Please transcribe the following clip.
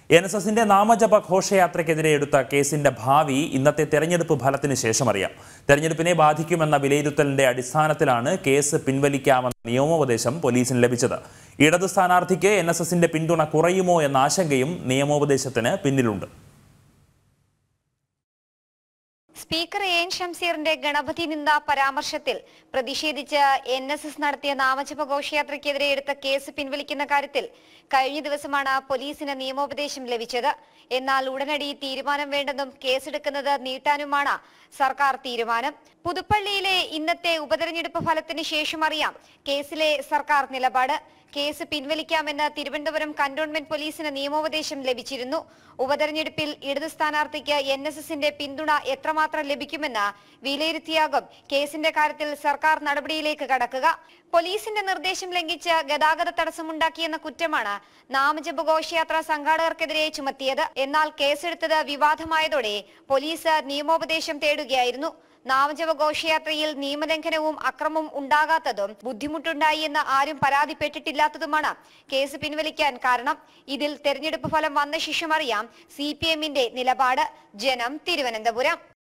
N S എസിന്റെ നാമജപ ഘോഷയാത്രയ്ക്കെതിരെ എടുത്ത കേസിന്റെ ഭാവി ഇന്നത്തെ തെരഞ്ഞെടുപ്പ് ഫലത്തിന് ശേഷം അറിയാം തെരഞ്ഞെടുപ്പിനെ ബാധിക്കുമെന്ന വിലയിരുത്തലിന്റെ അടിസ്ഥാനത്തിലാണ് കേസ് പിൻവലിക്കാമെന്ന നിയമോപദേശം പോലീസിന് ലഭിച്ചത് ഇടത് സ്ഥാനാർത്ഥിക്ക് എൻ എസ് എസിന്റെ പിന്തുണ കുറയുമോ എന്ന ആശങ്കയും നിയമോപദേശത്തിന് പിന്നിലുണ്ട് സ്പീക്കർ എ എൻ ഷംസീറിന്റെ ഗണപതി നിന്ദ പരാമർശത്തിൽ പ്രതിഷേധിച്ച് എൻ എസ് എസ് നടത്തിയ നാമജപ ഘോഷയാത്രയ്ക്കെതിരെ എടുത്ത കേസ് പിൻവലിക്കുന്ന കാര്യത്തിൽ കഴിഞ്ഞ ദിവസമാണ് പോലീസിന് നിയമോപദേശം ലഭിച്ചത് എന്നാൽ ഉടനടി തീരുമാനം വേണ്ടെന്നും കേസെടുക്കുന്നത് നീട്ടാനുമാണ് സർക്കാർ തീരുമാനം പുതുപ്പള്ളിയിലെ ഇന്നത്തെ ഉപതെരഞ്ഞെടുപ്പ് ഫലത്തിന് ശേഷം അറിയാം കേസിലെ സർക്കാർ നിലപാട് കേസ് പിൻവലിക്കാമെന്ന് തിരുവനന്തപുരം കന്റോൺമെന്റ് പോലീസിന് നിയമോപദേശം ലഭിച്ചിരുന്നു ഉപതെരഞ്ഞെടുപ്പിൽ ഇടത് സ്ഥാനാർത്ഥിക്ക് എൻ എസ് എസിന്റെ പിന്തുണ എത്രമാത്രം ലഭിക്കുമെന്ന് വിലയിരുത്തിയാകും കേസിന്റെ കാര്യത്തിൽ സർക്കാർ നടപടിയിലേക്ക് കടക്കുക പോലീസിന്റെ നിർദ്ദേശം ലംഘിച്ച് ഗതാഗത തടസ്സമുണ്ടാക്കിയെന്ന കുറ്റമാണ് നാമജപ ഘോഷയാത്ര സംഘാടകർക്കെതിരെ ചുമത്തിയത് എന്നാൽ കേസെടുത്തത് വിവാദമായതോടെ പോലീസ് നിയമോപദേശം തേടുകയായിരുന്നു നാമജപ ഘോഷയാത്രയിൽ നിയമലംഘനവും അക്രമവും ഉണ്ടാകാത്തതും ബുദ്ധിമുട്ടുണ്ടായി എന്ന് ആരും പരാതിപ്പെട്ടിട്ടില്ലാത്തതുമാണ് കേസ് പിൻവലിക്കാൻ കാരണം ഇതിൽ തെരഞ്ഞെടുപ്പ് ഫലം വന്ന ശേഷം അറിയാം സി പി എമ്മിന്റെ നിലപാട് ജനം തിരുവനന്തപുരം